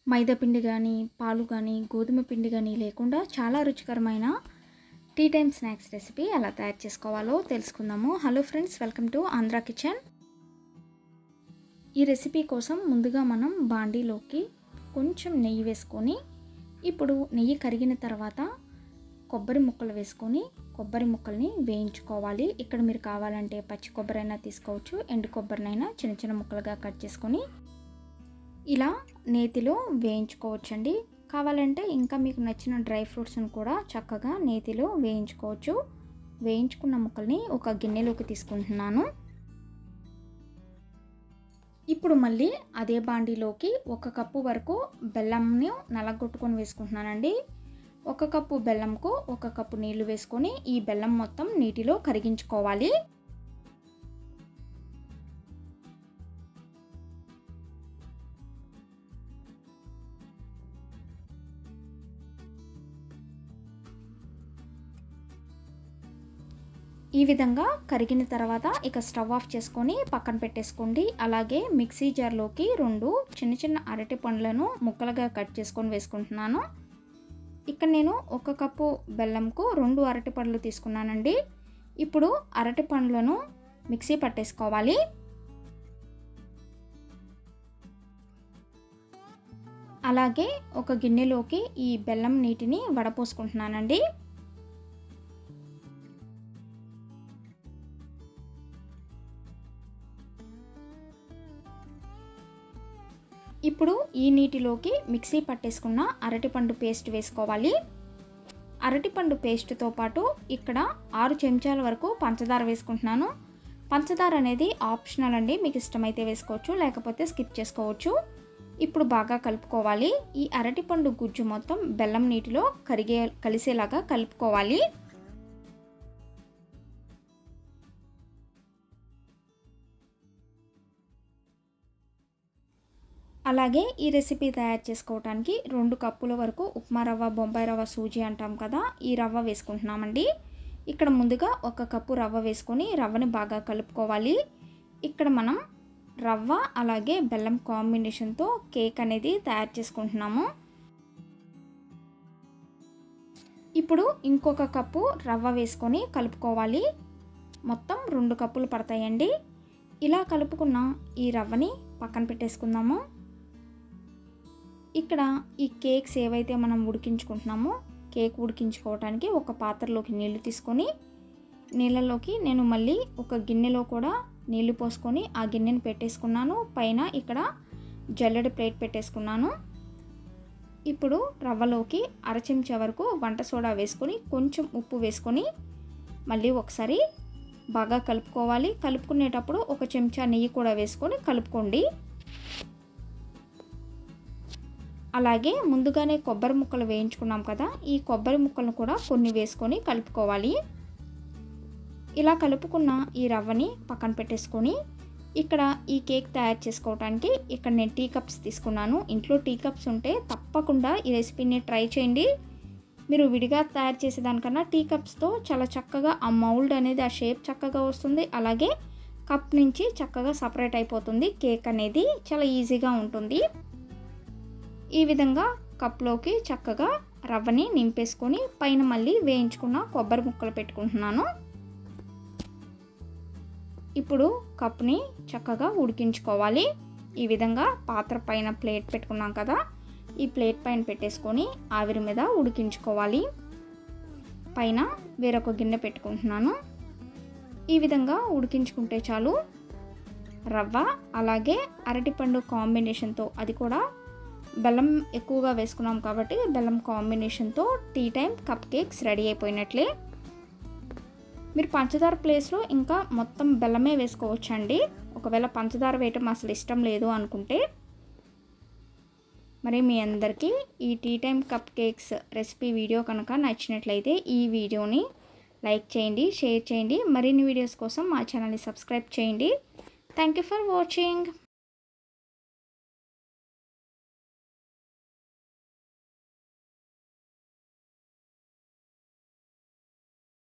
మైదా పిండి కానీ పాలు కానీ గోధుమ పిండి కానీ లేకుండా చాలా రుచికరమైన టీ టైమ్ స్నాక్స్ రెసిపీ ఎలా తయారు చేసుకోవాలో తెలుసుకుందాము hello friends welcome to Andhra kitchen ఈ రెసిపీ కోసం ముందుగా మనం బాండీలోకి కొంచెం నెయ్యి వేసుకొని ఇప్పుడు నెయ్యి కరిగిన తర్వాత కొబ్బరి ముక్కలు వేసుకొని కొబ్బరి ముక్కల్ని వేయించుకోవాలి ఇక్కడ మీరు కావాలంటే పచ్చి కొబ్బరి అయినా తీసుకోవచ్చు ఎండు కొబ్బరినైనా చిన్న చిన్న ముక్కలుగా కట్ చేసుకొని ఇలా నేతిలో వేయించుకోవచ్చండి కావాలంటే ఇంకా మీకు నచ్చిన డ్రై ఫ్రూట్స్ని కూడా చక్కగా నేతిలో వేయించుకోవచ్చు వేయించుకున్న ముక్కల్ని ఒక గిన్నెలోకి తీసుకుంటున్నాను ఇప్పుడు మళ్ళీ అదే బాండీలోకి ఒక కప్పు వరకు బెల్లంని నలగొట్టుకొని వేసుకుంటున్నానండి ఒక కప్పు బెల్లంకు ఒక కప్పు నీళ్లు వేసుకొని ఈ బెల్లం మొత్తం నీటిలో కరిగించుకోవాలి ఈ విధంగా కరిగిన తర్వాత ఇక స్టవ్ ఆఫ్ చేసుకొని పక్కన పెట్టేసుకోండి అలాగే మిక్సీ జార్లోకి రెండు చిన్న చిన్న అరటి పండ్లను ముక్కలుగా కట్ చేసుకొని వేసుకుంటున్నాను ఇక్కడ నేను ఒక కప్పు బెల్లంకు రెండు అరటి పండ్లు తీసుకున్నానండి ఇప్పుడు అరటి పండ్లను మిక్సీ పట్టేసుకోవాలి అలాగే ఒక గిన్నెలోకి ఈ బెల్లం నీటిని వడపోసుకుంటున్నానండి ఇప్పుడు ఈ నీటిలోకి మిక్సీ పట్టేసుకున్న అరటిపండు పేస్ట్ వేసుకోవాలి అరటిపండు పేస్ట్తో పాటు ఇక్కడ ఆరు చెంచాల వరకు పంచదార వేసుకుంటున్నాను పంచదార అనేది ఆప్షనల్ అండి మీకు ఇష్టమైతే వేసుకోవచ్చు లేకపోతే స్కిప్ చేసుకోవచ్చు ఇప్పుడు బాగా కలుపుకోవాలి ఈ అరటిపండు గుజ్జు మొత్తం బెల్లం నీటిలో కరిగే కలిసేలాగా కలుపుకోవాలి అలాగే ఈ రెసిపీ తయారు చేసుకోవడానికి రెండు కప్పుల వరకు ఉప్మా రవ్వ బొంబాయి రవ్వ సూజీ అంటాం కదా ఈ రవ్వ వేసుకుంటున్నామండి ఇక్కడ ముందుగా ఒక కప్పు రవ్వ వేసుకొని రవ్వని బాగా కలుపుకోవాలి ఇక్కడ మనం రవ్వ అలాగే బెల్లం కాంబినేషన్తో కేక్ అనేది తయారు చేసుకుంటున్నాము ఇప్పుడు ఇంకొక కప్పు రవ్వ వేసుకొని కలుపుకోవాలి మొత్తం రెండు కప్పులు పడతాయండి ఇలా కలుపుకున్న ఈ రవ్వని పక్కన పెట్టేసుకుందాము ఇక్కడ ఈ కేక్స్ ఏవైతే మనం ఉడికించుకుంటున్నామో కేక్ ఉడికించుకోవడానికి ఒక పాత్రలోకి నీళ్లు తీసుకొని నీళ్ళలోకి నేను మళ్ళీ ఒక గిన్నెలో కూడా నీళ్లు పోసుకొని ఆ గిన్నెని పెట్టేసుకున్నాను పైన ఇక్కడ జల్లెడ ప్లేట్ పెట్టేసుకున్నాను ఇప్పుడు రవ్వలోకి అర చెంచా వరకు వంట సోడా వేసుకొని కొంచెం ఉప్పు వేసుకొని మళ్ళీ ఒకసారి బాగా కలుపుకోవాలి కలుపుకునేటప్పుడు ఒక చెంచా నెయ్యి కూడా వేసుకొని కలుపుకోండి అలాగే ముందుగానే కొబ్బరి ముక్కలు వేయించుకున్నాం కదా ఈ కొబ్బరి ముక్కలను కూడా కొన్ని వేసుకొని కలుపుకోవాలి ఇలా కలుపుకున్న ఈ రవ్వని పక్కన పెట్టేసుకొని ఇక్కడ ఈ కేక్ తయారు చేసుకోవడానికి ఇక్కడ నేను టీ కప్స్ తీసుకున్నాను ఇంట్లో టీ కప్స్ ఉంటే తప్పకుండా ఈ రెసిపీని ట్రై చేయండి మీరు విడిగా తయారు చేసేదానికన్నా టీ కప్స్తో చాలా చక్కగా ఆ మౌల్డ్ అనేది ఆ షేప్ చక్కగా వస్తుంది అలాగే కప్ నుంచి చక్కగా సపరేట్ అయిపోతుంది కేక్ అనేది చాలా ఈజీగా ఉంటుంది ఈ విధంగా కప్లోకి చక్కగా రవ్వని నింపేసుకొని పైన మళ్ళీ వేయించుకున్న కొబ్బరి ముక్కలు పెట్టుకుంటున్నాను ఇప్పుడు కప్ని చక్కగా ఉడికించుకోవాలి ఈ విధంగా పాత్ర పైన ప్లేట్ పెట్టుకున్నాం కదా ఈ ప్లేట్ పైన పెట్టేసుకొని ఆవిరి మీద ఉడికించుకోవాలి పైన వేరొక గిన్నె పెట్టుకుంటున్నాను ఈ విధంగా ఉడికించుకుంటే చాలు రవ్వ అలాగే అరటిపండు కాంబినేషన్తో అది కూడా బెల్లం ఎక్కువగా వేసుకున్నాం కాబట్టి బెల్లం కాంబినేషన్తో tea time cupcakes ready అయిపోయినట్లే మీరు పంచదార ప్లేస్లో ఇంకా మొత్తం బెల్లమే వేసుకోవచ్చండి ఒకవేళ పంచదార వేయటం అసలు ఇష్టం లేదు అనుకుంటే మరి మీ అందరికీ ఈ tea time cupcakes recipe video కనుక నచ్చినట్లయితే ఈ వీడియోని లైక్ చేయండి షేర్ చేయండి మరిన్ని వీడియోస్ కోసం మా ఛానల్ని సబ్స్క్రైబ్ చేయండి థ్యాంక్ యూ ఫర్ వాచింగ్